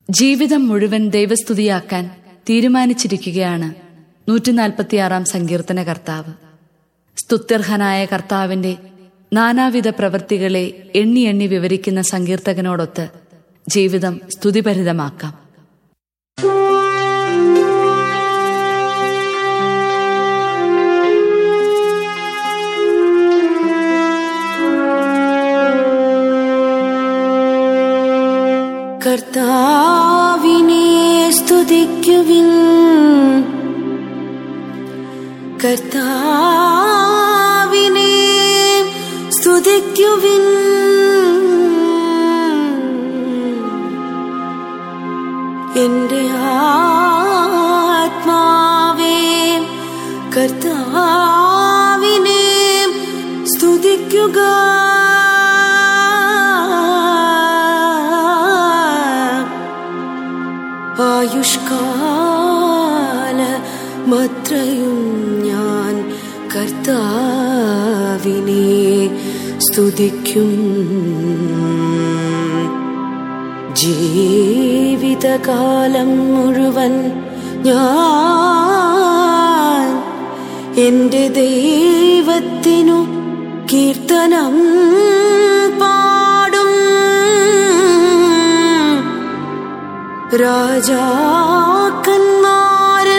ജീവിതം മുഴുവൻ ദൈവസ്തുതിയാക്കാൻ തീരുമാനിച്ചിരിക്കുകയാണ് നൂറ്റിനാൽപ്പത്തിയാറാം സങ്കീർത്തന കർത്താവ് സ്തുത്യർഹനായ കർത്താവിന്റെ നാനാവിധ പ്രവൃത്തികളെ എണ്ണി എണ്ണി വിവരിക്കുന്ന സങ്കീർത്തകനോടൊത്ത് ജീവിതം സ്തുതിഭരിതമാക്കാം കർത്താവിനെ സ്തുതിക്കുവിൻ കർത്താവിനെ സ്തുതിക്കുവിൻ എന്റെ ആത്മാവേ കർത്താവിനെ സ്തുതിക്കുക ആയുഷ്കാല മത്രയും ഞാൻ കർത്താവിനെ സ്തുതിക്കും ജീവിതകാലം മുഴുവൻ ഞാൻ എന്റെ ദൈവത്തിനു കീർത്തനം പാടും രാജാക്കന്മാരിൽ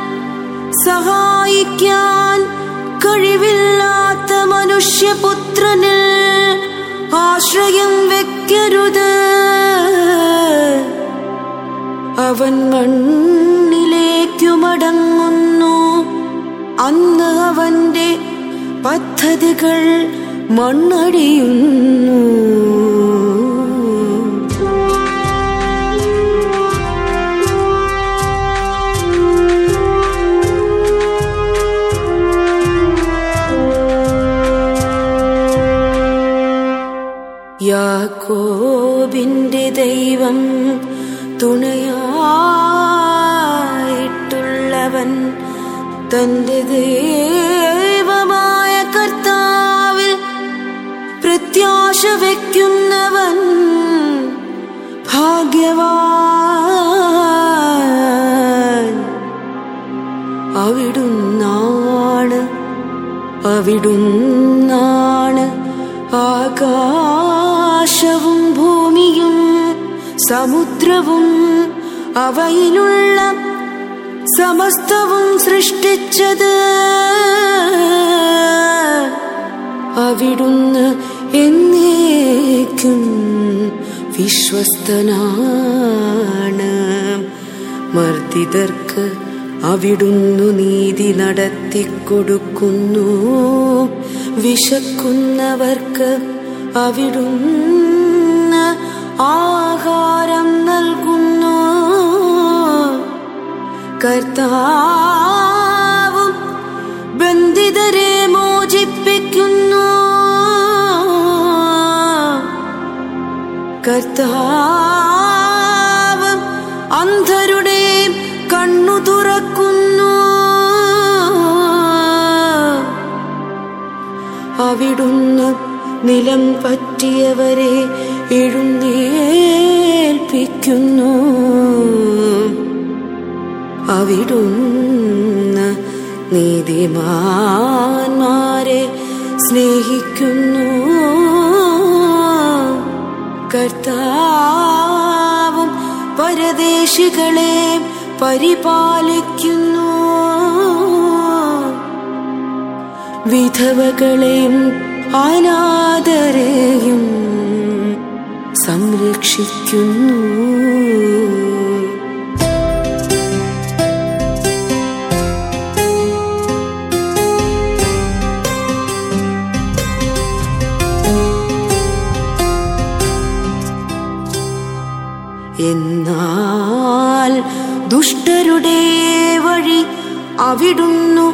സഹായിക്കാൻ കഴിവില്ലാത്ത മനുഷ്യപുത്രന് ആശ്രയം വെക്കരുത് അവൻ മണ്ണിലേക്കു മടങ്ങുന്നു അന്ന് അവന്റെ പദ്ധതികൾ മണ്ണടിയുന്നു യാക്കോബിന്റെ ദൈവം തുണയായിട്ടുള്ളവൻ തന്റെ ദൈവമായ കർത്താവിൽ പ്രത്യാശ വയ്ക്കുന്നവൻ ഭാഗ്യവാൻ അവിടുന്നാണ് അവിടുന്നാണ് ആകാശവും ഭൂമിയും സമുദ്രവും അവയിലുള്ള സമസ്തവും സൃഷ്ടിച്ചത് അവിടുന്ന് എന്നേക്കും വിശ്വസ്തനാണ് മർദ്ദിതർക്ക് അവിടുന്നു നീതി നടത്തിക്കൊടുക്കുന്നു വിശക്കുന്നവർക്ക് അവിടുന്ന് ആഹാരം നൽകുന്നു കർത്താവും ബന്ധിതരെ മോചിപ്പിക്കുന്നു കർത്താവ് അന്ധരുടെ കണ്ണു തുറക്കുന്നു അവിടുന്ന് നിലം പറ്റിയവരെ എഴുന്നേൽപ്പിക്കുന്നു അവിടുന്ന് നീതിമാന്മാരെ സ്നേഹിക്കുന്നു കർത്താവും പരദേശികളെ പരിപാലിക്കുന്നു വിധവകളെയും അനാഥരെയും സംരക്ഷിക്കുന്നു എന്നാൽ ദുഷ്ടരുടെ വഴി അവിടുന്നു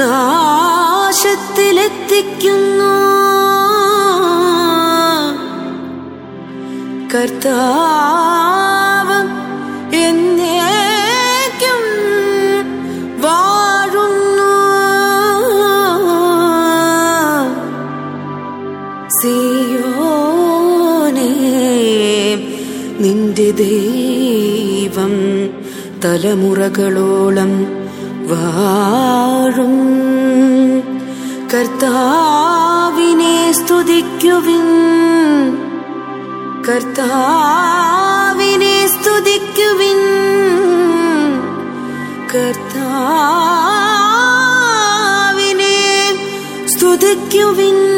നാശത്തിലെത്തിക്കുന്നു കർത്താവ് എന്നേക്കും വാഴുന്നു സിയോനേ നിന്റെ ദൈവം തലമുറകളോളം വാഴും കർത്താവിനെ സ്തുതിക്കുവിൻ കർത്താവിനെ സ്തുതിക്കുവിൻ കർത്താവിനെ സ്തുതിക്കുവിൻ